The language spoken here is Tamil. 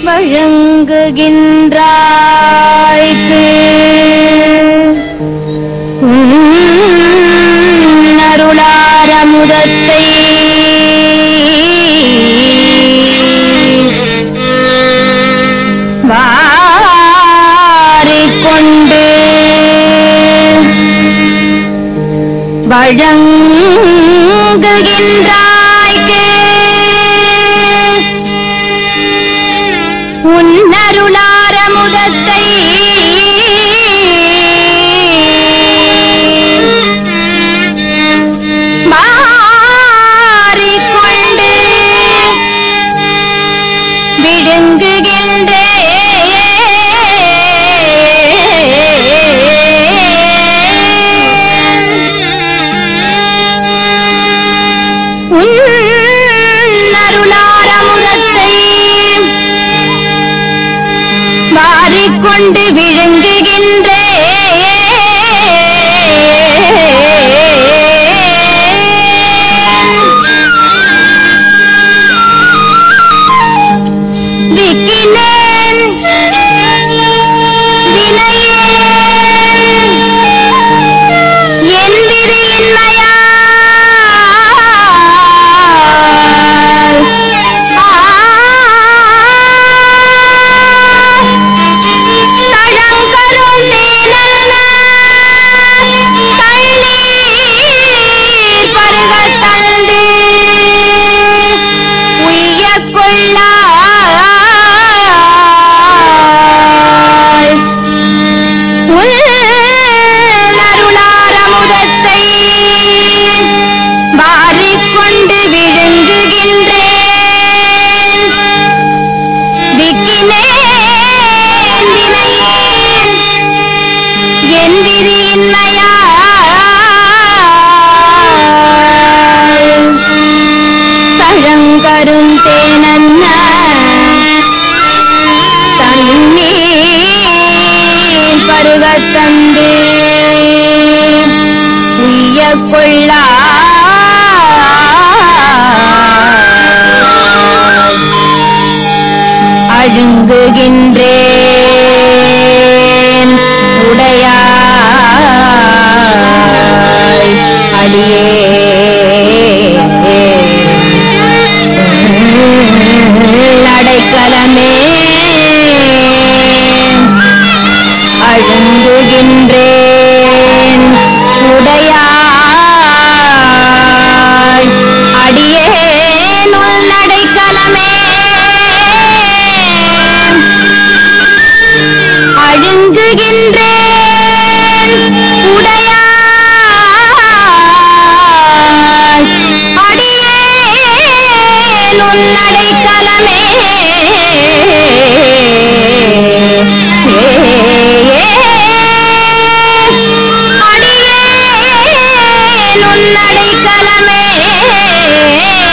வழங்குகின்றாய்க்கு அருளாரமுதத்தை வாரிக்கொண்டு வழங்குகின்றாய்க்கு உன்னருளார முதத்தை மாறிக்கொண்டு விடுங்கின்றேன் அருளாரமுதத்தை வாரிக்கொண்டு விழுங்குகின்றேன் விக்கினேன் வினையேன் எந்திரியின்மையால் தழங்கரும் தேனன்ன தள்ளீர் பருகத் தந்து உய்யக் கொள்ளாய் உள்ளருளாரமுதத்தை வாரிக்கொண்டு விழுங்குகின்றேன் விக்கினேன் வினையேன் என் விதியின்மையால் தழங்கரும் தேனன்ன தண்ணீர் பருகத் தந்து உய்ய கொள்ளா அழுங்குகின்றேன் உடையாய் அடியே அடைக்கலமே அழுங்குகின்றேன் உடையாய் அடியேன் உள் அடைக்கலமே அழுங்குகின்றேன் உடையாய் அடியேன் உன் அடைக்கலமே அடியேன் உன் அடைக்கலமே